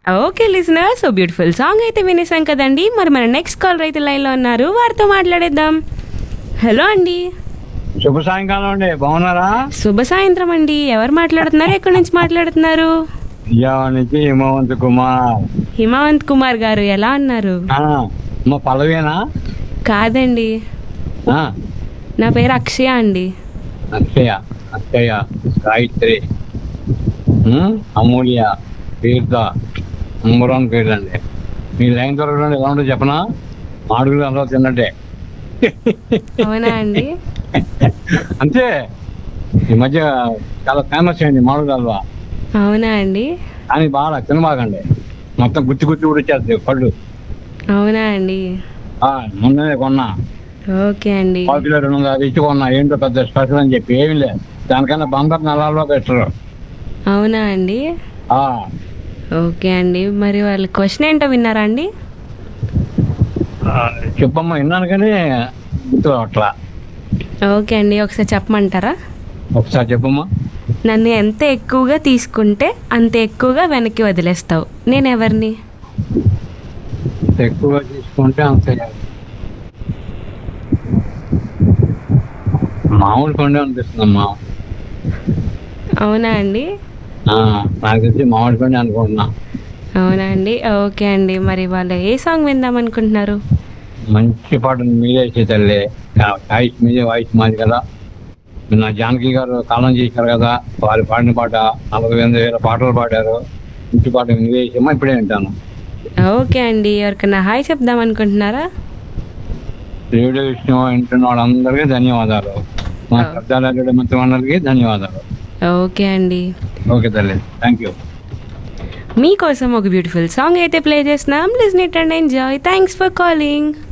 okay listener so beautiful song అయితే వినేసాం కదండి మరి మన నెక్స్ట్ కాల్ రైతు లైన్లో ఉన్నారు వారితో మాట్లాడేద్దాం హలో అండి శుభ సాయంకాలం అండి బాగున్నారా శుభ సాయంత్రం అండి ఎవరు మాట్లాడుతున్నారు ఎక్కడి నుంచి మాట్లాడుతున్నారు విజయవాడ నుంచి హిమవంత్ కుమార్ హిమవంత్ కుమార్ గారు ఎలా ఉన్నారు ఆ, మా పల్లవేనా కాదండి ఆ, నా పేరు అక్షయ అండి అక్షయ అక్షయ గాయత్రి ఉమ్, అమూల్య తీర్థ అంబరం పేర్లండి మీ లైన్ దొరకడం ఎలా ఉంటుందో చెప్పనా మాడుగులు అందరూ తిన్నట్టే అవునా అండి అంతే ఈ మధ్య చాలా ఫేమస్ అయింది మాడుగులు హల్వా అవునా అండి కానీ బాగా తినబాకండి మొత్తం గుత్తి గుత్తి కూడా వచ్చేస్తాయి పళ్ళు అవునా అండి ఆ, మొన్ననే కొన్నా ఓకే అండి పావు కిలో రెండు వందల యాభై ఇచ్చి కొన్నా ఏంటో పెద్ద స్పెషల్ అని చెప్పి ఏమీ లేదు దానికన్నా బందర్ నలాల్లో పెట్టరు అవునా అండి ఆ, ఓకే అండి మరి వాళ్ళ క్వశ్చన్ ఏంటో విన్నారా అండి ఆ, చెప్పమ్మా విన్నాను కానీ గుర్తు అట్లా ఓకే అండి ఒకసారి చెప్పమంటారా ఒకసారి చెప్పమ్మా నన్ను ఎంత ఎక్కువగా తీసుకుంటే అంత ఎక్కువగా వెనక్కి వదిలేస్తావు నేను ఎవరిని ఎక్కువగా తీసుకుంటే అంత మామూలు పండు అనిపిస్తుందమ్మా అవునా అండి ఆ, నాకు తెలిసి మామిడి పండు అనుకుంటున్నా అవునా అండి ఓకే అండి మరి వాళ్ళు ఏ సాంగ్ విందాం అనుకుంటున్నారు మంచి పాటను మీదే ఇచ్చే తల్లి వాయిస్ మీదే వాయిస్ మాది కదా నిన్న జానకి గారు కాలం చేశారు కదా వారి పాడిన పాట నలభై ఎనిమిది వేల పాటలు పాడారు మంచి పాట మీదే ఇచ్చామా ఇప్పుడే వింటాను ఓకే అండి ఎవరికైనా హాయ్ చెప్దాం అనుకుంటున్నారా రేడియో విషయం వింటున్న వాళ్ళందరికీ ధన్యవాదాలు మా శబ్దాలు మొత్తం అందరికీ ధన్యవాదాలు ఓకే అండి ఓకే తల్లి థ్యాంక్ యూ మీకోసం ఒక బ్యూటిఫుల్ సాంగ్ అయితే ప్లే చేస్తున్నాం listen it and enjoy thanks for calling